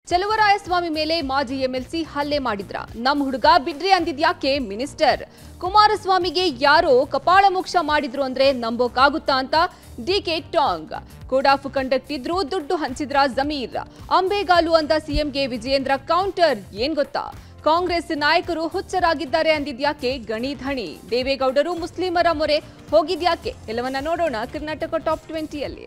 ಚಲುವರಾಯಸ್ವಾಮಿ ಮೇಲೆ ಮಾಜಿ ಎಂಎಲ್ಸಿ ಹಲ್ಲೆ ಮಾಡಿದ್ರ ನಮ್ ಹುಡುಗ ಬಿಡ್ರಿ ಅಂದಿದ್ಯಾಕೆ ಮಿನಿಸ್ಟರ್ ಕುಮಾರಸ್ವಾಮಿಗೆ ಯಾರೋ ಕಪಾಳ ಮೋಕ್ಷ ಮಾಡಿದ್ರು ಅಂದ್ರೆ ನಂಬೋಕಾಗುತ್ತಾ ಅಂತ ಡಿಕೆ ಟಾಂಗ್ ಕೋಡ್ ಆಫ್ ಕಂಡಕ್ಟ್ ಇದ್ರು ದುಡ್ಡು ಹಂಚಿದ್ರ ಜಮೀರ್ ಅಂಬೆಗಾಲು ಅಂತ ಸಿಎಂಗೆ ವಿಜಯೇಂದ್ರ ಕೌಂಟರ್ ಏನ್ ಗೊತ್ತಾ ಕಾಂಗ್ರೆಸ್ ನಾಯಕರು ಹುಚ್ಚರಾಗಿದ್ದಾರೆ ಅಂದಿದ್ಯಾಕೆ ಗಣಿ ಧಣಿ ದೇವೇಗೌಡರು ಮುಸ್ಲಿಮರ ಮೊರೆ ಹೋಗಿದ್ಯಾಕೆ ಎಲ್ಲವನ್ನ ನೋಡೋಣ ಕರ್ನಾಟಕ ಟಾಪ್ ಟ್ವೆಂಟಿಯಲ್ಲಿ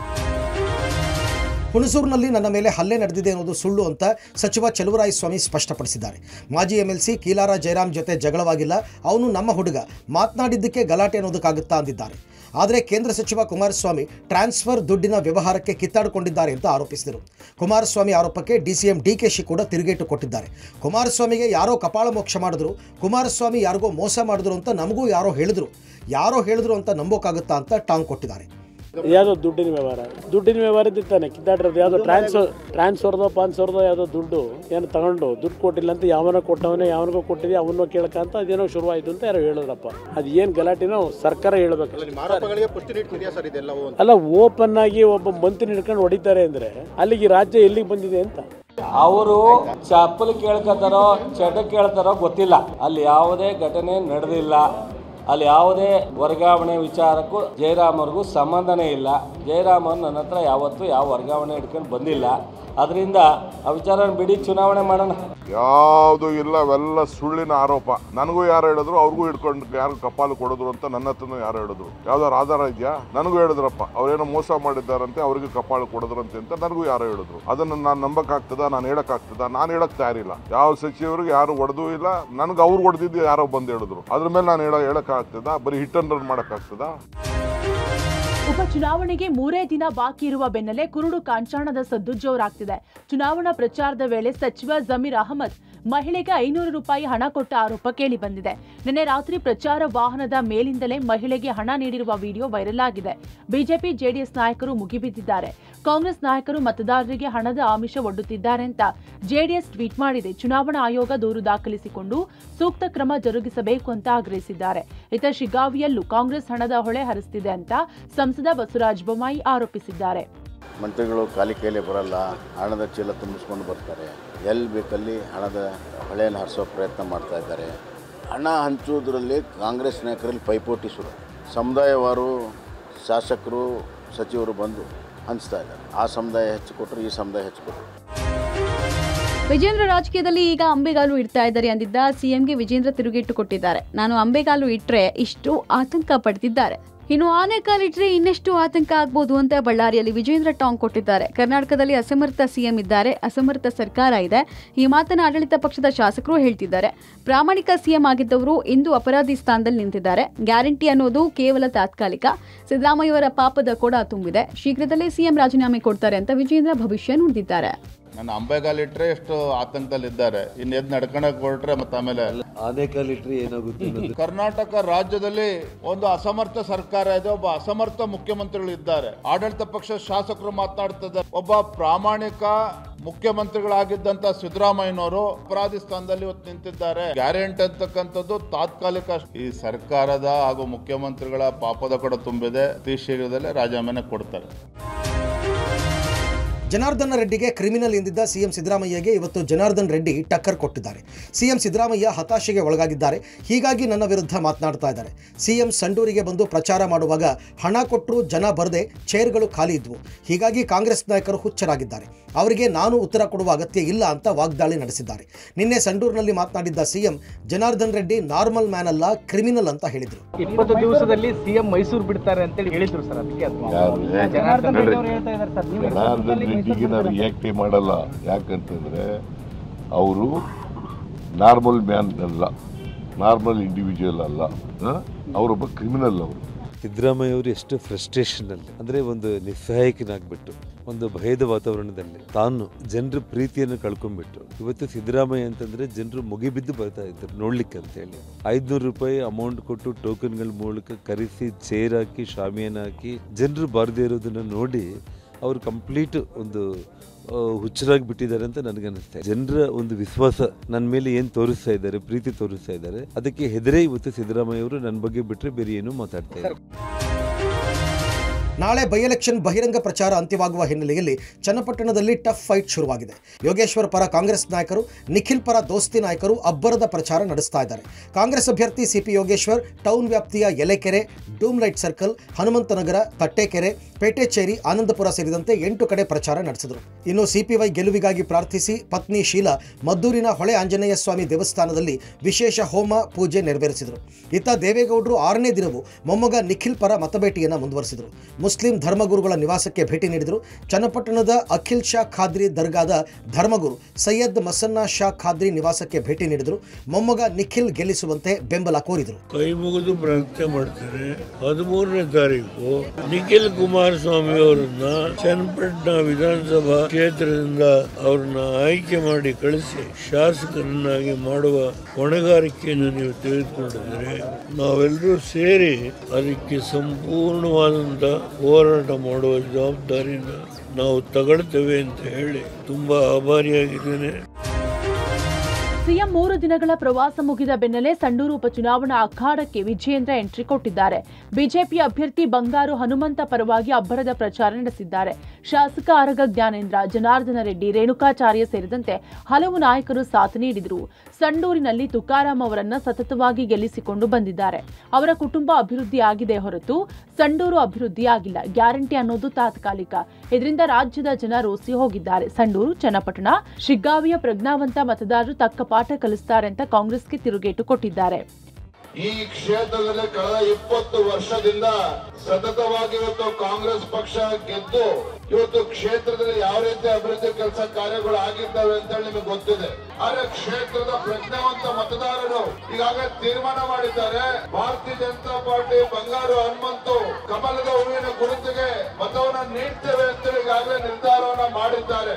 ಹುಣಸೂರಿನಲ್ಲಿ ನನ್ನ ಮೇಲೆ ಹಲ್ಲೆ ನಡೆದಿದೆ ಅನ್ನೋದು ಸುಳ್ಳು ಅಂತ ಸಚಿವ ಚಲುವರಾಯಸ್ವಾಮಿ ಸ್ಪಷ್ಟಪಡಿಸಿದ್ದಾರೆ ಮಾಜಿ ಎಂಎಲ್ಸಿ ಕೀಲಾರ ಜಯರಾಮ್ ಜೊತೆ ಜಗಳವಾಗಿಲ್ಲ ಅವನು ನಮ್ಮ ಹುಡುಗ ಮಾತನಾಡಿದ್ದಕ್ಕೆ ಗಲಾಟೆ ಅನ್ನೋದಕ್ಕಾಗುತ್ತಾ ಅಂದಿದ್ದಾರೆ ಆದರೆ ಕೇಂದ್ರ ಸಚಿವ ಕುಮಾರಸ್ವಾಮಿ ಟ್ರಾನ್ಸ್ಫರ್ ದುಡ್ಡಿನ ವ್ಯವಹಾರಕ್ಕೆ ಕಿತ್ತಾಡಿಕೊಂಡಿದ್ದಾರೆ ಅಂತ ಆರೋಪಿಸಿದರು ಕುಮಾರಸ್ವಾಮಿ ಆರೋಪಕ್ಕೆ ಡಿಸಿಎಂ ಡಿಕೆಶಿ ಕೂಡ ತಿರುಗೇಟು ಕೊಟ್ಟಿದ್ದಾರೆ ಕುಮಾರಸ್ವಾಮಿಗೆ ಯಾರೋ ಕಪಾಳ ಮೋಕ್ಷ ಮಾಡಿದ್ರು ಕುಮಾರಸ್ವಾಮಿ ಯಾರಿಗೋ ಮೋಸ ಮಾಡಿದ್ರು ಅಂತ ನಮಗೂ ಯಾರೋ ಹೇಳಿದ್ರು ಯಾರೋ ಹೇಳಿದ್ರು ಅಂತ ನಂಬೋಕ್ಕಾಗುತ್ತಾ ಅಂತ ಟಾಂಗ್ ಕೊಟ್ಟಿದ್ದಾರೆ ಯಾವುದೋ ದುಡ್ಡಿನ ವ್ಯವಹಾರ ದುಡ್ಡಿನ ವ್ಯವಹಾರದ್ದು ತಾನೆ ಕಿತ್ತಾಡಿರೋದು ಯಾವುದೋ ಟ್ರಾನ್ಸ್ಫರ್ ಟ್ರಾನ್ಸ್ಫರ್ದೋ ಪಾನ್ಸರ್ದೋ ಯಾವುದೋ ದುಡ್ಡು ಏನು ತಗೊಂಡು ದುಡ್ಡು ಕೊಟ್ಟಿಲ್ಲ ಅಂತ ಯಾವನೋ ಕೊಟ್ಟವನೇ ಯಾವನಿಗೋ ಕೊಟ್ಟಿದೆ ಅವನೋ ಕೇಳಕ್ಕಂತ ಅದೇನೋ ಶುರುವಾಯಿತು ಅಂತ ಯಾರೋ ಹೇಳಿದ್ರಪ್ಪ ಅದು ಏನು ಗಲಾಟೆನೋ ಸರ್ಕಾರ ಹೇಳ್ಬೇಕು ಆರೋಪಗಳಿಗೆ ಪುಷ್ಟಿ ನೀಡ್ತಿದೆಯಾ ಸರ್ ಇದೆಲ್ಲವೂ ಅಂತ ಅಲ್ಲ ಓಪನ್ ಆಗಿ ಒಬ್ಬ ಮಂತ್ರಿ ಹಿಡ್ಕೊಂಡು ಹೊಡಿತಾರೆ ಅಂದರೆ ಅಲ್ಲಿಗೆ ಈ ರಾಜ್ಯ ಎಲ್ಲಿಗೆ ಬಂದಿದೆ ಅಂತ ಅವರು ಚಪ್ಪಲಿ ಕೇಳ್ಕೊತಾರೋ ಚಟ ಕೇಳ್ತಾರೋ ಗೊತ್ತಿಲ್ಲ ಅಲ್ಲಿ ಯಾವುದೇ ಘಟನೆ ನಡೆದಿಲ್ಲ ಅಲ್ಲಿ ಯಾವುದೇ ವರ್ಗಾವಣೆ ವಿಚಾರಕ್ಕೂ ಜಯರಾಮ್ ಅವ್ರಿಗೂ ಸಂಬಂಧನೇ ಇಲ್ಲ ಜಯರಾಮ್ ಅವ್ರು ನನ್ನ ಹತ್ರ ಯಾವತ್ತೂ ಯಾವ ವರ್ಗಾವಣೆ ಹಿಡ್ಕೊಂಡು ಬಂದಿಲ್ಲ ಅದರಿಂದ ಆ ವಿಚಾರನ ಬಿಡಿ ಚುನಾವಣೆ ಮಾಡೋಣ ಯಾವುದು ಇಲ್ಲ ಅವೆಲ್ಲ ಸುಳ್ಳಿನ ಆರೋಪ ನನಗೂ ಯಾರು ಹೇಳಿದ್ರು ಅವ್ರಿಗೂ ಹಿಡ್ಕೊಂಡು ಯಾರು ಕಪಾಲು ಕೊಡಿದ್ರು ಅಂತ ನನ್ನ ಹತ್ರನೂ ಯಾರು ಹೇಳಿದ್ರು ಯಾವ್ದಾರು ಆಧಾರ ಇದೆಯಾ ನನಗೂ ಹೇಳಿದ್ರಪ್ಪ ಅವ್ರೇನೋ ಮೋಸ ಮಾಡಿದ್ದಾರಂತೆ ಅವ್ರಿಗೆ ಕಪಾಳು ಕೊಡಿದ್ರಂತೆ ಅಂತ ನನಗೂ ಯಾರು ಹೇಳಿದ್ರು ಅದನ್ನು ನಾನು ನಂಬಕ್ಕಾಗ್ತದ ನಾನು ಹೇಳಕ್ಕಾಗ್ತದ ನಾನು ಹೇಳಕ್ ತಯಾರಿಲ್ಲ ಯಾವ ಸಚಿವರಿಗೆ ಯಾರು ಹೊಡೆದೂ ಇಲ್ಲ ನನಗೆ ಅವ್ರು ಹೊಡೆದಿದ್ದು ಯಾರೋ ಬಂದು ಹೇಳಿದ್ರು ಅದ್ರ ಮೇಲೆ ನಾನು ಹೇಳ ಹೇಳಕ್ಕಾಗ್ತದ ಬರೀ ಹಿಟ್ ಅಂಡ್ ರನ್ ಮಾಡಕ್ಕಾಗ್ತದಾ ಉಪಚುನಾವಣೆಗೆ ಮೂರೇ ದಿನ ಬಾಕಿ ಇರುವ ಬೆನ್ನಲ್ಲೇ ಕುರುಡು ಕಾಂಚಾಣದ ಸದ್ದು ಜೋರಾಗ್ತಿದೆ ಚುನಾವಣಾ ಪ್ರಚಾರದ ವೇಳೆ ಸಚಿವ ಜಮೀರ್ ಅಹಮದ್ ಮಹಿಳೆಗೆ ಐನೂರು ರೂಪಾಯಿ ಹಣ ಕೊಟ್ಟ ಆರೋಪ ಕೇಳಿಬಂದಿದೆ ನಿನ್ನೆ ರಾತ್ರಿ ಪ್ರಚಾರ ವಾಹನದ ಮೇಲಿಂದಲೇ ಮಹಿಳೆಗೆ ಹಣ ನೀಡಿರುವ ವಿಡಿಯೋ ವೈರಲ್ ಆಗಿದೆ ಬಿಜೆಪಿ ಜೆಡಿಎಸ್ ನಾಯಕರು ಮುಗಿಬಿದ್ದಿದ್ದಾರೆ ಕಾಂಗ್ರೆಸ್ ನಾಯಕರು ಮತದಾರರಿಗೆ ಹಣದ ಆಮಿಷ ಒಡ್ಡುತ್ತಿದ್ದಾರೆ ಅಂತ ಜೆಡಿಎಸ್ ಟ್ವೀಟ್ ಮಾಡಿದೆ ಚುನಾವಣಾ ಆಯೋಗ ದೂರು ದಾಖಲಿಸಿಕೊಂಡು ಸೂಕ್ತ ಕ್ರಮ ಜರುಗಿಸಬೇಕು ಅಂತ ಆಗ್ರಹಿಸಿದ್ದಾರೆ ಇತ ಶಿಗಾವಿಯಲ್ಲೂ ಕಾಂಗ್ರೆಸ್ ಹಣದ ಹೊಳೆ ಹರಿಸ್ತಿದೆ ಅಂತ ಸಂಸದ ಬಸವರಾಜ ಬೊಮ್ಮಾಯಿ ಆರೋಪಿಸಿದ್ದಾರೆ ಮಂತ್ರಿಗಳು ಖಾಲಿ ಕೈಲಿ ಬರಲ್ಲ ಹಣದ ಚೀಲ ತುಂಬಿಸ್ಕೊಂಡು ಬರ್ತಾರೆ ಎಲ್ಲಿ ಬೇಕಲ್ಲಿ ಹಣದ ಹೊಳೆಯನ್ನು ಹರಿಸೋ ಪ್ರಯತ್ನ ಮಾಡ್ತಾ ಇದ್ದಾರೆ ಹಣ ಹಂಚುವುದರಲ್ಲಿ ಕಾಂಗ್ರೆಸ್ ನಾಯಕರಲ್ಲಿ ಪೈಪೋಟಿ ಶುರು ಸಮುದಾಯವಾರು ಶಾಸಕರು ಸಚಿವರು ಬಂದು ಹಂಚ್ತಾ ಇದ್ದಾರೆ ಆ ಸಮುದಾಯ ಹೆಚ್ಚು ಕೊಟ್ಟರು ಈ ಸಮುದಾಯ ಹೆಚ್ಚು ಕೊಟ್ಟರು ವಿಜೇಂದ್ರ ರಾಜಕೀಯದಲ್ಲಿ ಈಗ ಅಂಬೆಗಾಲು ಇಡ್ತಾ ಇದ್ದಾರೆ ಅಂದಿದ್ದ ಸಿಎಂಗೆ ವಿಜೇಂದ್ರ ತಿರುಗೇಟು ಕೊಟ್ಟಿದ್ದಾರೆ ನಾನು ಅಂಬೆಗಾಲು ಇಟ್ರೆ ಇಷ್ಟು ಆತಂಕ ಪಡ್ತಿದ್ದಾರೆ ಇನ್ನು ಆನೆಕಾಲ್ ಇಟ್ರೆ ಇನ್ನೆಷ್ಟು ಆತಂಕ ಆಗ್ಬೋದು ಅಂತ ಬಳ್ಳಾರಿಯಲ್ಲಿ ವಿಜೇಂದ್ರ ಟಾಂಗ್ ಕೊಟ್ಟಿದ್ದಾರೆ ಕರ್ನಾಟಕದಲ್ಲಿ ಅಸಮರ್ಥ ಸಿಎಂ ಇದ್ದಾರೆ ಅಸಮರ್ಥ ಸರ್ಕಾರ ಇದೆ ಈ ಮಾತನ್ನ ಆಡಳಿತ ಪಕ್ಷದ ಶಾಸಕರು ಹೇಳ್ತಿದ್ದಾರೆ ಪ್ರಾಮಾಣಿಕ ಸಿಎಂ ಆಗಿದ್ದವರು ಇಂದು ಅಪರಾಧಿ ಸ್ಥಾನದಲ್ಲಿ ನಿಂತಿದ್ದಾರೆ ಗ್ಯಾರಂಟಿ ಅನ್ನೋದು ಕೇವಲ ತಾತ್ಕಾಲಿಕ ಸಿದ್ದರಾಮಯ್ಯವರ ಪಾಪದ ಕೊಡ ತುಂಬಿದೆ ಶೀಘ್ರದಲ್ಲೇ ಸಿಎಂ ರಾಜೀನಾಮೆ ಕೊಡ್ತಾರೆ ಅಂತ ವಿಜೇಂದ್ರ ಭವಿಷ್ಯ ನುಡಿದಿದ್ದಾರೆ ನನ್ನ ಅಂಬೆಗಾಲಿಟ್ರೆ ಎಷ್ಟು ಆತಂಕದಲ್ಲಿದ್ದಾರೆ ಇನ್ನು ಎದ್ದು ನಡ್ಕೊಳಕ್ ಹೊರಟ್ರೆ ಮತ್ತೆ ಆಮೇಲೆ ಆನೆಕಾಲಿಟ್ರೆ ಏನಾಗುತ್ತೆ ಕರ್ನಾಟಕ ರಾಜ್ಯದಲ್ಲಿ ಒಂದು ಅಸಮರ್ಥ ಸರ್ಕಾರ ಇದೆ ಒಬ್ಬ ಅಸಮರ್ಥ ಮುಖ್ಯಮಂತ್ರಿಗಳು ಇದ್ದಾರೆ ಆಡಳಿತ ಪಕ್ಷ ಶಾಸಕರು ಮಾತನಾಡ್ತಿದ್ದಾರೆ ಒಬ್ಬ ಪ್ರಾಮಾಣಿಕ ಮುಖ್ಯಮಂತ್ರಿಗಳಾಗಿದ್ದಂತ ಸಿದ್ದರಾಮಯ್ಯನವರು ಅಪರಾಧಿ ಸ್ಥಾನದಲ್ಲಿ ಇವತ್ತು ನಿಂತಿದ್ದಾರೆ ಗ್ಯಾರಂಟಿ ಅಂತಕ್ಕಂಥದ್ದು ತಾತ್ಕಾಲಿಕ ಈ ಸರ್ಕಾರದ ಹಾಗೂ ಮುಖ್ಯಮಂತ್ರಿಗಳ ಪಾಪದ ಕೂಡ ತುಂಬಿದೆ ಅತಿ ಶೀಘ್ರದಲ್ಲೇ ರಾಜೀನಾಮೆ ಕೊಡ್ತಾರೆ ಜನಾರ್ದನ ರೆಡ್ಡಿಗೆ ಕ್ರಿಮಿನಲ್ ಎಂದಿದ್ದ ಸಿಎಂ ಸಿದ್ದರಾಮಯ್ಯಗೆ ಇವತ್ತು ಜನಾರ್ದನ್ ರೆಡ್ಡಿ ಟಕ್ಕರ್ ಕೊಟ್ಟಿದ್ದಾರೆ ಸಿಎಂ ಸಿದ್ದರಾಮಯ್ಯ ಹತಾಶೆಗೆ ಒಳಗಾಗಿದ್ದಾರೆ ಹೀಗಾಗಿ ನನ್ನ ವಿರುದ್ಧ ಮಾತನಾಡ್ತಾ ಇದ್ದಾರೆ ಸಿಎಂ ಸಂಡೂರಿಗೆ ಬಂದು ಪ್ರಚಾರ ಮಾಡುವಾಗ ಹಣ ಕೊಟ್ಟರು ಜನ ಬರದೆ ಚೇರ್ಗಳು ಖಾಲಿ ಇದ್ವು ಹೀಗಾಗಿ ಕಾಂಗ್ರೆಸ್ ನಾಯಕರು ಹುಚ್ಚರಾಗಿದ್ದಾರೆ ಅವರಿಗೆ ನಾನು ಉತ್ತರ ಕೊಡುವ ಅಗತ್ಯ ಇಲ್ಲ ಅಂತ ವಾಗ್ದಾಳಿ ನಡೆಸಿದ್ದಾರೆ ನಿನ್ನೆ ಸಂಡೂರಿನಲ್ಲಿ ಮಾತನಾಡಿದ್ದ CM Janardhan Reddy normal man ಅಲ್ಲ ಕ್ರಿಮಿನಲ್ ಅಂತ ಹೇಳಿದರು ಇಪ್ಪತ್ತು ದಿವಸದಲ್ಲಿ ಸಿಎಂ ಮೈಸೂರು ಬಿಡ್ತಾರೆ ಅಂತೇಳಿ ಹೇಳಿದ್ರು ಸರ್ ಅದಕ್ಕೆ ಅದು ಜನಾರ್ದನ್ ರೆಡ್ಡಿ ಅವರು ಹೇಳ್ತಾ ಇದ್ದಾರೆ ಸರ್ ನೀವು ಜನಾರ್ದನ್ ರೆಡ್ಡಿಗೆ ನಾನು ರಿಯಾಕ್ಟೇ ಮಾಡಲ್ಲ ಯಾಕಂತಂದ್ರೆ ಅವರು ನಾರ್ಮಲ್ ಮ್ಯಾನ್ ಅಲ್ಲ ನಾರ್ಮಲ್ ಇಂಡಿವಿಜುವಲ್ ಅಲ್ಲ ಹ? ಅವರೊಬ್ಬ ಕ್ರಿಮಿನಲ್ ಅವರು ಸಿದ್ದರಾಮಯ್ಯ ಅವರು ಎಷ್ಟು ಫ್ರಸ್ಟ್ರೇಷನ್ ಅಲ್ಲಿ ಅಂದ್ರೆ ಒಂದು ನಿಸ್ಸಹಾಯಕನಾಗ್ಬಿಟ್ಟು ಒಂದು ಭಯದ ವಾತಾವರಣದಲ್ಲಿ ತಾನು ಜನರ ಪ್ರೀತಿಯನ್ನು ಕಳ್ಕೊಂಡ್ಬಿಟ್ಟು ಇವತ್ತು ಸಿದ್ದರಾಮಯ್ಯ ಅಂತಂದ್ರೆ ಜನರು ಮುಗಿಬಿದ್ದು ಬರ್ತಾ ಇದ್ದಾರೆ ನೋಡ್ಲಿಕ್ಕೆ ಅಂತ ಹೇಳಿ ಐದ್ನೂರು ರೂಪಾಯಿ ಅಮೌಂಟ್ ಕೊಟ್ಟು ಟೋಕನ್ಗಳ ಮೂಲಕ ಕರೆಸಿ ಚೇರ್ ಹಾಕಿ ಶಾಮಿಯಾನ ಹಾಕಿ ಜನರು ಬಾರದೇ ಇರೋದನ್ನ ನೋಡಿ ಅವರು ಕಂಪ್ಲೀಟ್ ಒಂದು ಆ, ಹುಚ್ಚರಾಗಿ ಬಿಟ್ಟಿದ್ದಾರೆ ಅಂತ ನನಗನ್ನಿಸ್ತಾ ಜನರ ಒಂದು ವಿಶ್ವಾಸ ನನ್ನ ಮೇಲೆ ಏನು ತೋರಿಸ್ತಾ ಇದ್ದಾರೆ ಪ್ರೀತಿ ತೋರಿಸ್ತಾ ಇದ್ದಾರೆ ಅದಕ್ಕೆ ಹೆದರೇ ಇವತ್ತು ಸಿದ್ದರಾಮಯ್ಯ ಅವರು ನನ್ನ ಬಗ್ಗೆ ಬಿಟ್ಟರೆ ಬೇರೆ ಏನೂ ಮಾತಾಡ್ತಾ ಇಲ್ಲ ನಾಳೆ ಬೈ ಎಲೆಕ್ಷನ್ ಬಹಿರಂಗ ಪ್ರಚಾರ ಅಂತ್ಯವಾಗುವ ಹಿನ್ನೆಲೆಯಲ್ಲಿ ಚನ್ನಪಟ್ಟಣದಲ್ಲಿ ಟಫ್ ಫೈಟ್ ಶುರುವಾಗಿದೆ ಯೋಗೇಶ್ವರ್ ಪರ ಕಾಂಗ್ರೆಸ್ ನಾಯಕರು ನಿಖಿಲ್ ಪರ ದೋಸ್ತಿ ನಾಯಕರು ಅಬ್ಬರದ ಪ್ರಚಾರ ನಡೆಸ್ತಾ ಇದ್ದಾರೆ ಕಾಂಗ್ರೆಸ್ ಅಭ್ಯರ್ಥಿ ಸಿಪಿ ಯೋಗೇಶ್ವರ್ ಟೌನ್ ವ್ಯಾಪ್ತಿಯ Elekere doom light circle Hanumanthanagara Tattekere Petecheri Anandapura ಸೇರಿದಂತೆ ಎಂಟು ಕಡೆ ಪ್ರಚಾರ ನಡೆಸಿದರು ಇನ್ನು ಸಿಪಿವೈ ಗೆಲುವಿಗಾಗಿ ಪ್ರಾರ್ಥಿಸಿ ಪತ್ನಿ ಶೀಲಾ ಮದ್ದೂರಿನ ಹೊಳೆ ಆಂಜನೇಯ ಸ್ವಾಮಿ ದೇವಸ್ಥಾನದಲ್ಲಿ ವಿಶೇಷ ಹೋಮ ಪೂಜೆ ನೆರವೇರಿಸಿದರು ಇತ್ತ ದೇವೇಗೌಡರು ಆರನೇ ದಿನವೂ ಮೊಮ್ಮಗ ನಿಖಿಲ್ ಪರ ಮತಬೇಟಿಯನ್ನು ಮುಂದುವರೆಸಿದರು ಮುಸ್ಲಿಂ ಧರ್ಮಗುರುಗಳ ನಿವಾಸಕ್ಕೆ ಭೇಟಿ ನೀಡಿದರು ಚನ್ನಪಟ್ಟಣದ ಅಖಿಲ್ ಶಾ ಖಾದ್ರಿ ದರ್ಗಾದ ಧರ್ಮಗುರು ಸೈಯದ್ ಮಸನ್ನ ಶಾ ಖಾದ್ರಿ ನಿವಾಸಕ್ಕೆ ಭೇಟಿ ನೀಡಿದರು ಮೊಮ್ಮಗ ನಿಖಿಲ್ ಗೆಲ್ಲಿಸುವಂತೆ ಬೆಂಬಲ ಕೋರಿದರು ಕೈ ಮುಗಿದು ಪ್ರಾರ್ಥನೆ ಮಾಡ್ತಾರೆ ಹದಿಮೂರನೇ ತಾರೀಕು ನಿಖಿಲ್ ಕುಮಾರಸ್ವಾಮಿ ಅವರನ್ನ ಚನ್ನಪಟ್ಟಣ ವಿಧಾನಸಭಾ ಕ್ಷೇತ್ರದಿಂದ ಅವ್ರನ್ನ ಆಯ್ಕೆ ಮಾಡಿ ಕಳಿಸಿ ಶಾಸಕರನ್ನಾಗಿ ಮಾಡುವ ಹೊಣೆಗಾರಿಕೆಯನ್ನು ನೀವು ತೆಗೆದುಕೊಂಡಿದ್ದಾರೆ ನಾವೆಲ್ಲರೂ ಸೇರಿ ಅದಕ್ಕೆ ಸಂಪೂರ್ಣವಾದಂತ ಹೋರಾಟ ಮಾಡುವ ಜವಾಬ್ದಾರಿನ ನಾವು ತಗೊಳ್ತೇವೆ ಅಂತ ಹೇಳಿ ತುಂಬಾ ಆಭಾರಿಯಾಗಿದ್ದೇನೆ ಸಿಎಂ ಮೂರು ದಿನಗಳ ಪ್ರವಾಸ ಮುಗಿದ ಬೆನ್ನಲ್ಲೇ ಸಂಡೂರು ಉಪಚುನಾವಣಾ ಅಖಾಡಕ್ಕೆ ವಿಜಯೇಂದ್ರ ಎಂಟ್ರಿ ಕೊಟ್ಟಿದ್ದಾರೆ ಬಿಜೆಪಿ ಅಭ್ಯರ್ಥಿ ಬಂಗಾರು ಹನುಮಂತ ಪರವಾಗಿ ಅಬ್ಬರದ ಪ್ರಚಾರ ನಡೆಸಿದ್ದಾರೆ ಶಾಸಕ ಆರಗ ಜ್ಞಾನೇಂದ್ರ ಜನಾರ್ದನ ರೆಡ್ಡಿ ರೇಣುಕಾಚಾರ್ಯ ಸೇರಿದಂತೆ ಹಲವು ನಾಯಕರು ಸಾಥ್ ನೀಡಿದರು ಸಂಡೂರಿನಲ್ಲಿ ತುಕಾರಾಂ ಅವರನ್ನ ಸತತವಾಗಿ ಗೆಲ್ಲಿಸಿಕೊಂಡು ಬಂದಿದ್ದಾರೆ ಅವರ ಕುಟುಂಬ ಅಭಿವೃದ್ಧಿ ಆಗಿದೆ ಹೊರತು ಸಂಡೂರು ಅಭಿವೃದ್ಧಿ ಆಗಿಲ್ಲ ಗ್ಯಾರಂಟಿ ಅನ್ನೋದು ತಾತ್ಕಾಲಿಕ ಇದರಿಂದ ರಾಜ್ಯದ ಜನ ರೋಸಿ ಹೋಗಿದ್ದಾರೆ ಸಂಡೂರು ಚನ್ನಪಟ್ಟಣ ಶಿಗ್ಗಾವಿಯ ಪ್ರಜ್ಞಾವಂತ ಮತದಾರರು ತಕ್ಕ ಪಾಠ ಕಲಿಸ್ತಾರೆ ಅಂತ ಕಾಂಗ್ರೆಸ್ಗೆ ತಿರುಗೇಟು ಕೊಟ್ಟಿದ್ದಾರೆ ಈ ಕ್ಷೇತ್ರದಲ್ಲಿ ಕಳೆದ ಇಪ್ಪತ್ತು ವರ್ಷದಿಂದ ಸತತವಾಗಿ ಇವತ್ತು ಕಾಂಗ್ರೆಸ್ ಪಕ್ಷ ಗೆದ್ದು ಇವತ್ತು ಕ್ಷೇತ್ರದಲ್ಲಿ ಯಾವ ರೀತಿ ಅಭಿವೃದ್ಧಿ ಕೆಲಸ ಕಾರ್ಯಗಳು ಆಗಿದ್ದಾವೆ ಅಂತ ಹೇಳಿ ನಿಮಗೆ ಗೊತ್ತಿದೆ ಆದ್ರೆ ಕ್ಷೇತ್ರದ ಪ್ರಜ್ಞಾವಂತ ಮತದಾರರು ಈಗಾಗಲೇ ತೀರ್ಮಾನ ಮಾಡಿದ್ದಾರೆ ಭಾರತೀಯ ಜನತಾ ಪಾರ್ಟಿ ಬಂಗಾರು ಹನುಮಂತು ಕಮಲದ ಹೂವಿನ ಗುರುತಿಗೆ ಮತವನ್ನ ನೀಡ್ತೇವೆ ಅಂತೇಳಿ ಈಗಾಗಲೇ ನಿರ್ಧಾರವನ್ನ ಮಾಡಿದ್ದಾರೆ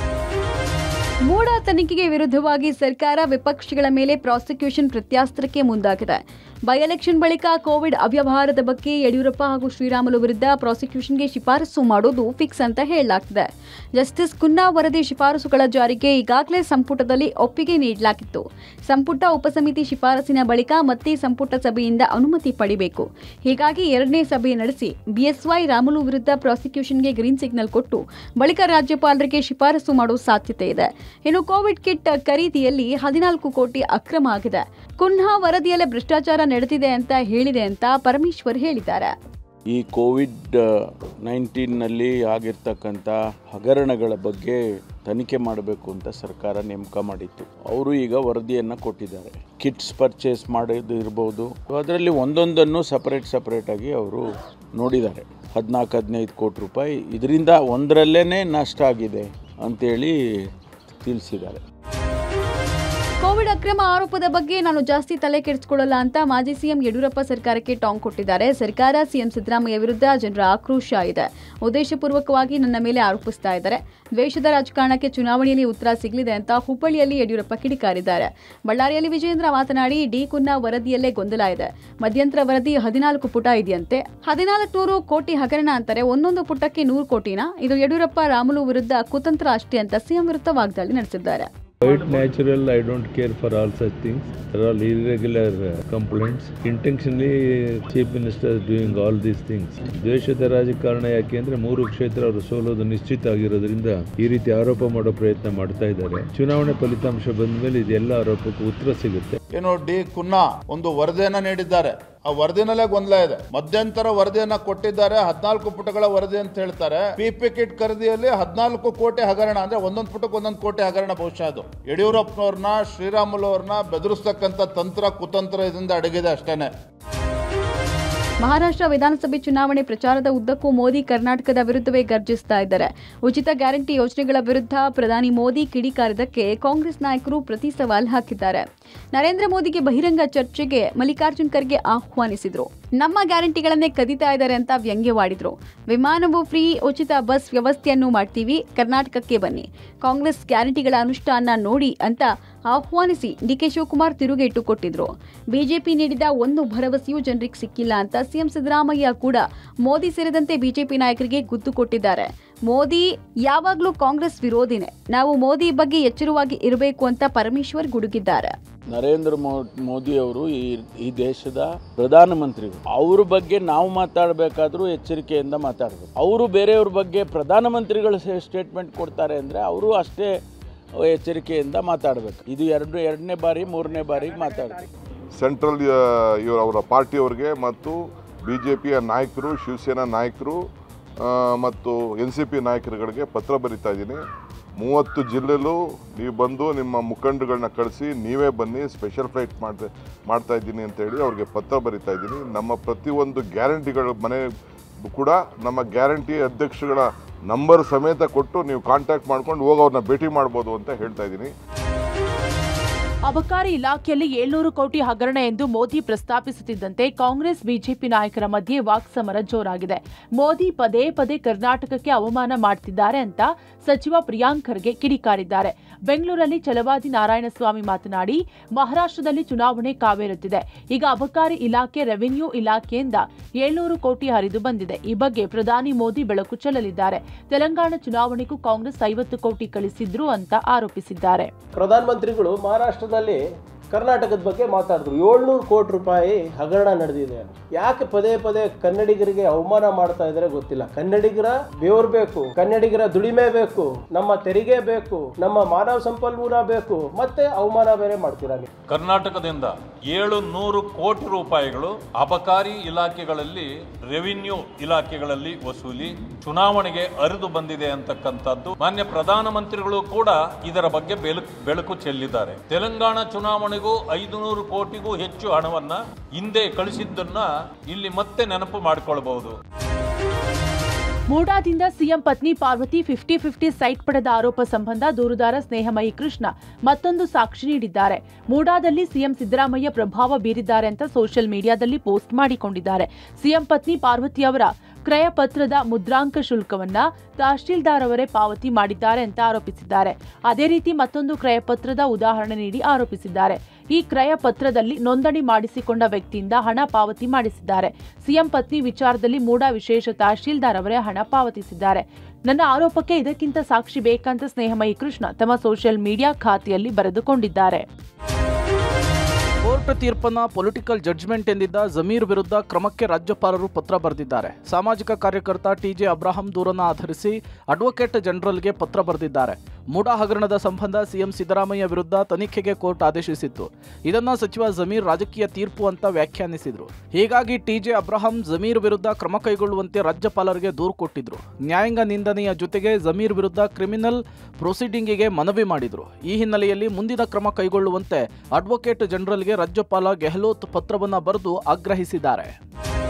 ಮೂಡ ತನಿಖೆಗೆ ವಿರುದ್ಧವಾಗಿ ಸರ್ಕಾರ ವಿಪಕ್ಷಗಳ ಮೇಲೆ ಪ್ರಾಸಿಕ್ಯೂಷನ್ ಪ್ರತ್ಯಾಸ್ತ್ರಕ್ಕೆ ಮುಂದಾಗಿದೆ ಬೈ ಎಲೆಕ್ಷನ್ ಬಳಿಕ ಕೋವಿಡ್ ಅವ್ಯವಹಾರದ ಬಗ್ಗೆ ಯಡಿಯೂರಪ್ಪ ಹಾಗೂ ಶ್ರೀರಾಮುಲು ವಿರುದ್ಧ ಪ್ರಾಸಿಕ್ಯೂಷನ್ಗೆ ಶಿಫಾರಸು ಮಾಡೋದು ಫಿಕ್ಸ್ ಅಂತ ಹೇಳಲಾಗ್ತಿದೆ ಜಸ್ಟಿಸ್ ಕುನ್ನಾ ವರದಿ ಶಿಫಾರಸುಗಳ ಜಾರಿಗೆ ಈಗಾಗಲೇ ಸಂಪುಟದಲ್ಲಿ ಒಪ್ಪಿಗೆ ನೀಡಲಾಗಿತ್ತು ಸಂಪುಟ ಉಪಸಮಿತಿ ಶಿಫಾರಸಿನ ಬಳಿಕ ಮತ್ತೆ ಸಂಪುಟ ಸಭೆಯಿಂದ ಅನುಮತಿ ಪಡಿಬೇಕು ಹೀಗಾಗಿ ಎರಡನೇ ಸಭೆ ನಡೆಸಿ ಬಿಎಸ್ವೈ ರಾಮುಲು ವಿರುದ್ಧ ಪ್ರಾಸಿಕ್ಯೂಷನ್ಗೆ ಗ್ರೀನ್ ಸಿಗ್ನಲ್ ಕೊಟ್ಟು ಬಳಿಕ ರಾಜ್ಯಪಾಲರಿಗೆ ಶಿಫಾರಸು ಮಾಡುವ ಸಾಧ್ಯತೆ ಇದೆ ಇನ್ನು ಕೋವಿಡ್ ಕಿಟ್ ಖರೀದಿಯಲ್ಲಿ ಹದಿನಾಲ್ಕು ಕೋಟಿ ಅಕ್ರಮ ಆಗಿದೆ ಕುನ್ಹಾ ವರದಿಯಲ್ಲೇ ಭ್ರಷ್ಟಾಚಾರ ನಡೆದಿದೆ ಅಂತ ಹೇಳಿದೆ ಅಂತ ಪರಮೇಶ್ವರ್ ಹೇಳಿದ್ದಾರೆ ಈ ಕೋವಿಡ್ ನೈನ್ಟೀನ್ನಲ್ಲಿ ಆಗಿರ್ತಕ್ಕಂಥ ಹಗರಣಗಳ ಬಗ್ಗೆ ತನಿಖೆ ಮಾಡಬೇಕು ಅಂತ ಸರ್ಕಾರ ನೇಮಕ ಮಾಡಿತ್ತು ಅವರು ಈಗ ವರದಿಯನ್ನು ಕೊಟ್ಟಿದ್ದಾರೆ ಕಿಟ್ಸ್ ಪರ್ಚೇಸ್ ಮಾಡೋದು ಇರ್ಬೋದು ಅದರಲ್ಲಿ ಒಂದೊಂದನ್ನು ಸಪರೇಟ್ ಸಪರೇಟಾಗಿ ಅವರು ನೋಡಿದ್ದಾರೆ ಹದಿನಾಲ್ಕು ಹದಿನೈದು ಕೋಟಿ ರೂಪಾಯಿ ಇದರಿಂದ ಒಂದರಲ್ಲೇ ನಷ್ಟ ಆಗಿದೆ ಅಂತೇಳಿ ತಿಳಿಸಿದ್ದಾರೆ ಕೋವಿಡ್ ಅಕ್ರಮ ಆರೋಪದ ಬಗ್ಗೆ ನಾನು ಜಾಸ್ತಿ ತಲೆ ಕೆಡಿಸಿಕೊಳ್ಳಲ್ಲ ಅಂತ ಮಾಜಿ ಸಿಎಂ ಯಡಿಯೂರಪ್ಪ ಸರ್ಕಾರಕ್ಕೆ ಟಾಂಗ್ ಕೊಟ್ಟಿದ್ದಾರೆ ಸರ್ಕಾರ ಸಿಎಂ ಸಿದ್ದರಾಮಯ್ಯ ವಿರುದ್ಧ ಜನರ ಆಕ್ರೋಶ ಇದೆ ಉದ್ದೇಶಪೂರ್ವಕವಾಗಿ ನನ್ನ ಮೇಲೆ ಆರೋಪಿಸ್ತಾ ಇದ್ದಾರೆ ದ್ವೇಷದ ರಾಜಕಾರಣಕ್ಕೆ ಚುನಾವಣೆಯಲ್ಲಿ ಉತ್ತರ ಸಿಗಲಿದೆ ಅಂತ ಹುಬ್ಬಳ್ಳಿಯಲ್ಲಿ ಯಡಿಯೂರಪ್ಪ ಕಿಡಿಕಾರಿದ್ದಾರೆ ಬಳ್ಳಾರಿಯಲ್ಲಿ ವಿಜೇಂದ್ರ ಮಾತನಾಡಿ ಡಿ ಕುನ್ನ ವರದಿಯಲ್ಲೇ ಗೊಂದಲ ಇದೆ ಮಧ್ಯಂತರ ವರದಿ ಹದಿನಾಲ್ಕು ಪುಟ ಇದೆಯಂತೆ ಹದಿನಾಲ್ಕು ನೂರು ಕೋಟಿ ಹಗರಣ ಅಂತಾರೆ ಒಂದೊಂದು ಪುಟಕ್ಕೆ ನೂರು ಕೋಟಿನ ಇದು ಯಡಿಯೂರಪ್ಪ ರಾಮುಲು ವಿರುದ್ಧ ಕುತಂತ್ರ ಅಷ್ಟೇ ಅಂತ ಸಿಎಂ ವಿರುದ್ಧ ವಾಗ್ದಾಳಿ ನಡೆಸಿದ್ದಾರೆ Quite natural, I don't care for all such things. They're all irregular uh, complaints. Intentionally, Chief Minister is doing all these things. ದ್ವೇಷದ ರಾಜಕಾರಣ ಯಾಕೆ ಅಂದ್ರೆ ಮೂರು ಕ್ಷೇತ್ರ ಅವರು ಸೋಲೋದು ನಿಶ್ಚಿತ ಆಗಿರೋದ್ರಿಂದ ಈ ರೀತಿ ಆರೋಪ ಮಾಡೋ ಪ್ರಯತ್ನ ಮಾಡ್ತಾ ಇದ್ದಾರೆ ಚುನಾವಣೆ ಫಲಿತಾಂಶ ಬಂದ ಮೇಲೆ ಇದೆಲ್ಲ ಆರೋಪಕ್ಕೂ ಉತ್ತರ ಸಿಗುತ್ತೆ ಏನು ಡಿ ಕುನ್ನಾ ಒಂದು ವರದಿಯನ್ನ ನೀಡಿದ್ದಾರೆ ಆ ವರದಿನಲ್ಲೇ ಗೊಂದಲ ಇದೆ ಮಧ್ಯಂತರ ವರದಿಯನ್ನ ಕೊಟ್ಟಿದ್ದಾರೆ ಹದಿನಾಲ್ಕು ಪುಟಗಳ ವರದಿ ಅಂತ ಹೇಳ್ತಾರೆ ಪಿಪಿ ಕಿಟ್ ಖರೀದಿಯಲ್ಲಿ ಹದಿನಾಲ್ಕು ಕೋಟಿ ಹಗರಣ ಅಂದ್ರೆ ಒಂದೊಂದು ಪುಟಕ್ಕೆ ಒಂದೊಂದು ಕೋಟಿ ಹಗರಣ ಬಹುಶಃ ಅದು ಯಡಿಯೂರಪ್ಪನವ್ರನ್ನ ಶ್ರೀರಾಮುಲು ಅವ್ರನ್ನ ಬೆದರಿಸ್ತಕ್ಕಂಥ ತಂತ್ರ ಕುತಂತ್ರ ಇದರಿಂದ ಅಡಗಿದೆ ಅಷ್ಟೇನೆ ಮಹಾರಾಷ್ಟ್ರ ವಿಧಾನಸಭೆ ಚುನಾವಣೆ ಪ್ರಚಾರದ ಉದ್ದಕ್ಕೂ ಮೋದಿ ಕರ್ನಾಟಕದ ವಿರುದ್ಧವೇ ಗರ್ಜಿಸ್ತಾ ಇದ್ದಾರೆ ಉಚಿತ ಗ್ಯಾರಂಟಿ ಯೋಜನೆಗಳ ವಿರುದ್ಧ ಪ್ರಧಾನಿ ಮೋದಿ ಕಿಡಿಕಾರಿದ್ದಕ್ಕೆ ಕಾಂಗ್ರೆಸ್ ನಾಯಕರು ಪ್ರತಿ ಸವಾಲ್ ಹಾಕಿದ್ದಾರೆ ನರೇಂದ್ರ ಮೋದಿಗೆ ಬಹಿರಂಗ ಚರ್ಚೆಗೆ ಮಲ್ಲಿಕಾರ್ಜುನ್ ಖರ್ಗೆ ಆಹ್ವಾನಿಸಿದ್ರು ನಮ್ಮ ಗ್ಯಾರಂಟಿಗಳನ್ನೇ ಕದೀತಾ ಇದ್ದಾರೆ ಅಂತ ವ್ಯಂಗ್ಯವಾಡಿದ್ರು ವಿಮಾನವು ಫ್ರೀ ಉಚಿತ ಬಸ್ ವ್ಯವಸ್ಥೆಯನ್ನು ಮಾಡ್ತೀವಿ ಕರ್ನಾಟಕಕ್ಕೆ ಬನ್ನಿ ಕಾಂಗ್ರೆಸ್ ಗ್ಯಾರಂಟಿಗಳ ಅನುಷ್ಠಾನ ನೋಡಿ ಅಂತ ಆಹ್ವಾನಿಸಿ ಡಿಕೆ ಶಿವಕುಮಾರ್ ತಿರುಗೇಟು ಕೊಟ್ಟಿದ್ರು ಬಿಜೆಪಿ ನೀಡಿದ ಒಂದು ಭರವಸೆಯೂ ಜನರಿಗೆ ಸಿಕ್ಕಿಲ್ಲ ಅಂತ ಸಿಎಂ ಸಿದ್ದರಾಮಯ್ಯ ಕೂಡ ಮೋದಿ ಸೇರಿದಂತೆ ಬಿಜೆಪಿ ನಾಯಕರಿಗೆ ಗುದ್ದು ಕೊಟ್ಟಿದ್ದಾರೆ ಮೋದಿ ಯಾವಾಗಲೂ ಕಾಂಗ್ರೆಸ್ ವಿರೋಧಿನೇ ನಾವು ಮೋದಿ ಬಗ್ಗೆ ಎಚ್ಚರವಾಗಿ ಇರಬೇಕು ಅಂತ ಪರಮೇಶ್ವರ್ ಗುಡುಗಿದ್ದಾರೆ ನರೇಂದ್ರ ಮೋ- ಮೋದಿ ಅವರು ಈ ಈ ದೇಶದ ಪ್ರಧಾನಮಂತ್ರಿಗಳು ಅವ್ರ ಬಗ್ಗೆ ನಾವು ಮಾತಾಡಬೇಕಾದ್ರೂ ಎಚ್ಚರಿಕೆಯಿಂದ ಮಾತಾಡಬೇಕು ಅವರು ಬೇರೆಯವ್ರ ಬಗ್ಗೆ ಪ್ರಧಾನಮಂತ್ರಿಗಳು ಸ್ಟೇಟ್ಮೆಂಟ್ ಕೊಡ್ತಾರೆ ಅಂದರೆ ಅವರು ಅಷ್ಟೇ ಎಚ್ಚರಿಕೆಯಿಂದ ಮಾತಾಡಬೇಕು ಇದು ಎರಡು ಎರಡನೇ ಬಾರಿ ಮೂರನೇ ಬಾರಿಗೆ ಮಾತಾಡ್ತೀವಿ ಸೆಂಟ್ರಲ್ ಇವರು ಅವರ ಪಾರ್ಟಿಯವರಿಗೆ ಮತ್ತು ಬಿ ಜೆ ಪಿಯ ನಾಯಕರು ಶಿವಸೇನಾ ನಾಯಕರು ಆ, ಮತ್ತು ಎನ್ ಸಿ ಪಿ ನಾಯಕರುಗಳಿಗೆ ಪತ್ರ ಬರಿತಾ ಇದ್ದೀನಿ ಮೂವತ್ತು ಜಿಲ್ಲೆಲೂ ನೀವು ಬಂದು ನಿಮ್ಮ ಮುಖಂಡಗಳನ್ನ ಕಳಿಸಿ ನೀವೇ ಬನ್ನಿ ಸ್ಪೆಷಲ್ ಫ್ಲೈಟ್ ಮಾಡಿ ಮಾಡ್ತಾ ಇದ್ದೀನಿ ಅಂತೇಳಿ ಅವ್ರಿಗೆ ಪತ್ರ ಬರಿತಾ ಇದ್ದೀನಿ ನಮ್ಮ ಪ್ರತಿಯೊಂದು ಗ್ಯಾರಂಟಿಗಳ ಮನೆ ಕೂಡ ನಮ್ಮ ಗ್ಯಾರಂಟಿ ಅಧ್ಯಕ್ಷಗಳ ನಂಬರ್ ಸಮೇತ ಕೊಟ್ಟು ನೀವು ಕಾಂಟ್ಯಾಕ್ಟ್ ಮಾಡ್ಕೊಂಡು ಹೋಗಿ ಅವ್ರನ್ನ ಭೇಟಿ ಮಾಡ್ಬೋದು ಅಂತ ಹೇಳ್ತಾ ಇದ್ದೀನಿ ಅಬಕಾರಿ ಇಲಾಖೆಯಲ್ಲಿ ಏಳ್ನೂರು ಕೋಟಿ ಹಗರಣ ಎಂದು ಮೋದಿ ಪ್ರಸ್ತಾಪಿಸುತ್ತಿದ್ದಂತೆ ಕಾಂಗ್ರೆಸ್ ಬಿಜೆಪಿ ನಾಯಕರ ಮಧ್ಯೆ ವಾಕ್ಸಮರ ಜೋರಾಗಿದೆ ಮೋದಿ ಪದೇ ಪದೇ ಕರ್ನಾಟಕಕ್ಕೆ ಅವಮಾನ ಮಾಡ್ತಿದ್ದಾರೆ ಅಂತ ಸಚಿವ ಪ್ರಿಯಾಂಕ್ ಖರ್ಗೆ ಕಿಡಿಕಾರಿದ್ದಾರೆ ಬೆಂಗಳೂರಲ್ಲಿ ಛಲವಾದಿ ನಾರಾಯಣಸ್ವಾಮಿ ಮಾತನಾಡಿ ಮಹಾರಾಷ್ಟ್ರದಲ್ಲಿ ಚುನಾವಣೆ ಕಾವೇರುತ್ತಿದೆ ಈಗ ಅಬಕಾರಿ ಇಲಾಖೆ ರೆವಿನ್ಯೂ ಇಲಾಖೆಯಿಂದ ಏಳ್ನೂರು ಕೋಟಿ ಹರಿದು ಬಂದಿದೆ ಈ ಬಗ್ಗೆ ಪ್ರಧಾನಿ ಮೋದಿ ಬೆಳಕು ಚೆಲ್ಲಲಿದ್ದಾರೆ ತೆಲಂಗಾಣ ಚುನಾವಣೆಗೂ ಕಾಂಗ್ರೆಸ್ ಐವತ್ತು ಕೋಟಿ ಕಳಿಸಿದ್ರು ಅಂತ ಆರೋಪಿಸಿದ್ದಾರೆ ಪ್ರಧಾನಮಂತ್ರಿಗಳು ಮಹಾರಾಷ್ಟ್ರದಲ್ಲಿ ಕರ್ನಾಟಕದ ಬಗ್ಗೆ ಮಾತಾಡಿದ್ರು ಏಳ್ನೂರು ಕೋಟಿ ರೂಪಾಯಿ ಹಗರಣ ನಡೆದಿದೆ ಅಂತ. ಯಾಕೆ ಪದೇ ಪದೇ ಕನ್ನಡಿಗರಿಗೆ ಅವಮಾನ ಮಾಡ್ತಾ ಇದ್ದಾರೆ ಗೊತ್ತಿಲ್ಲ ಕನ್ನಡಿಗರ ಬೆವರು ಬೇಕು ಕನ್ನಡಿಗರ ದುಡಿಮೆ ಬೇಕು ನಮ್ಮ ತೆರಿಗೆ ಬೇಕು ನಮ್ಮ ಮಾನವ ಸಂಪನ್ಮೂಲ ಬೇಕು ಮತ್ತೆ ಅವಮಾನ ಬೇರೆ ಮಾಡ್ತೀರಾ ನೀವು ಕರ್ನಾಟಕದಿಂದ ಏಳು ನೂರು ಕೋಟಿ ರೂಪಾಯಿಗಳು ಅಬಕಾರಿ ಇಲಾಖೆಗಳಲ್ಲಿ ರೆವಿನ್ಯೂ ಇಲಾಖೆಗಳಲ್ಲಿ ವಸೂಲಿ ಚುನಾವಣೆಗೆ ಅರಿದು ಬಂದಿದೆ ಅಂತಕ್ಕಂಥದ್ದು ಮಾನ್ಯ ಪ್ರಧಾನಮಂತ್ರಿಗಳು ಕೂಡ ಇದರ ಬಗ್ಗೆ ಬೆಳಕು ಬೆಳಕು ಚೆಲ್ಲಿದ್ದಾರೆ ತೆಲಂಗಾಣ ಚುನಾವಣೆಗೂ ಐದು ನೂರು ಕೋಟಿಗೂ ಹೆಚ್ಚು ಹಣವನ್ನ ಹಿಂದೆ ಕಳಿಸಿದ್ದನ್ನ ಇಲ್ಲಿ ಮತ್ತೆ ನೆನಪು ಮಾಡಿಕೊಳ್ಬಹುದು ಮೂಡಾದಿಂದ ಸಿಎಂ ಪತ್ನಿ ಪಾರ್ವತಿ ಫಿಫ್ಟಿ ಫಿಫ್ಟಿ ಸೈಟ್ ಪಡೆದ ಆರೋಪ ಸಂಬಂಧ ದೂರುದಾರ ಸ್ನೇಹಮಯಿ ಕೃಷ್ಣ ಮತ್ತೊಂದು ಸಾಕ್ಷಿ ನೀಡಿದ್ದಾರೆ ಮೂಡಾದಲ್ಲಿ ಸಿಎಂ ಸಿದ್ದರಾಮಯ್ಯ ಪ್ರಭಾವ ಬೀರಿದ್ದಾರೆ ಅಂತ ಸೋಷಿಯಲ್ ಮೀಡಿಯಾದಲ್ಲಿ ಪೋಸ್ಟ್ ಮಾಡಿಕೊಂಡಿದ್ದಾರೆ ಸಿಎಂ ಪತ್ನಿ ಪಾರ್ವತಿ ಅವರ ಕ್ರಯ ಪತ್ರದ ಮುದ್ರಾಂಕ ಶುಲ್ಕವನ್ನ ತಹಶೀಲ್ದಾರ್ ಅವರೇ ಪಾವತಿ ಮಾಡಿದ್ದಾರೆ ಅಂತ ಆರೋಪಿಸಿದ್ದಾರೆ ಅದೇ ರೀತಿ ಮತ್ತೊಂದು ಕ್ರಯ ಪತ್ರದ ಉದಾಹರಣೆ ನೀಡಿ ಆರೋಪಿಸಿದ್ದಾರೆ ಈ ಕ್ರಯ ಪತ್ರದಲ್ಲಿ ನೋಂದಣಿ ಮಾಡಿಸಿಕೊಂಡ ವ್ಯಕ್ತಿಯಿಂದ ಹಣ ಪಾವತಿ ಮಾಡಿಸಿದ್ದಾರೆ ಸಿಎಂ ಪತ್ನಿ ವಿಚಾರದಲ್ಲಿ ಮೂಡಾ ವಿಶೇಷ ತಹಶೀಲ್ದಾರ್ ಅವರೇ ಹಣ ಪಾವತಿಸಿದ್ದಾರೆ ನನ್ನ ಆರೋಪಕ್ಕೆ ಇದಕ್ಕಿಂತ ಸಾಕ್ಷಿ ಬೇಕಂತ ಸ್ನೇಹಮಯಿ ಕೃಷ್ಣ ತಮ್ಮ ಸೋಷಿಯಲ್ ಮೀಡಿಯಾ ಖಾತೆಯಲ್ಲಿ ಬರೆದುಕೊಂಡಿದ್ದಾರೆ ಕೋರ್ಟ್ ತೀರ್ಪನ್ನ ಪೊಲಿಟಿಕಲ್ ಜಡ್ಜ್ಮೆಂಟ್ ಎಂದಿದ್ದ ಜಮೀರ್ ವಿರುದ್ಧ ಕ್ರಮಕ್ಕೆ ರಾಜ್ಯಪಾಲರು ಪತ್ರ ಬರೆದಿದ್ದಾರೆ ಸಾಮಾಜಿಕ ಕಾರ್ಯಕರ್ತ ಟಿಜೆ ಅಬ್ರಾಹಂ ದೂರನ್ನ ಆಧರಿಸಿ ಅಡ್ವೊಕೇಟ್ ಜನರಲ್ಗೆ ಪತ್ರ ಬರೆದಿದ್ದಾರೆ ಮೂಡಾ ಹಗರಣದ ಸಂಬಂಧ ಸಿಎಂ ಸಿದ್ದರಾಮಯ್ಯ ವಿರುದ್ಧ ತನಿಖೆಗೆ ಕೋರ್ಟ್ ಆದೇಶಿಸಿತ್ತು ಇದನ್ನ ಸಚಿವ ಜಮೀರ್ ರಾಜಕೀಯ ತೀರ್ಪು ಅಂತ ವ್ಯಾಖ್ಯಾನಿಸಿದ್ರು ಹೀಗಾಗಿ ಟಿಜೆ ಅಬ್ರಾಹಂ ಜಮೀರ್ ವಿರುದ್ಧ ಕ್ರಮ ಕೈಗೊಳ್ಳುವಂತೆ ರಾಜ್ಯಪಾಲರಿಗೆ ದೂರು ಕೊಟ್ಟಿದ್ರು ನ್ಯಾಯಾಂಗ ನಿಂದನೆಯ ಜೊತೆಗೆ ಜಮೀರ್ ವಿರುದ್ಧ ಕ್ರಿಮಿನಲ್ ಪ್ರೊಸೀಡಿಂಗಿಗೆ ಮನವಿ ಮಾಡಿದ್ರು ಈ ಹಿನ್ನೆಲೆಯಲ್ಲಿ ಮುಂದಿನ ಕ್ರಮ ಕೈಗೊಳ್ಳುವಂತೆ ಅಡ್ವೊಕೇಟ್ ಜನರಲ್ಗೆ ರಾಜ್ಯಪಾಲ ಗೆಹ್ಲೋತ್ ಪತ್ರವನ್ನ ಬರೆದು ಆಗ್ರಹಿಸಿದ್ದಾರೆ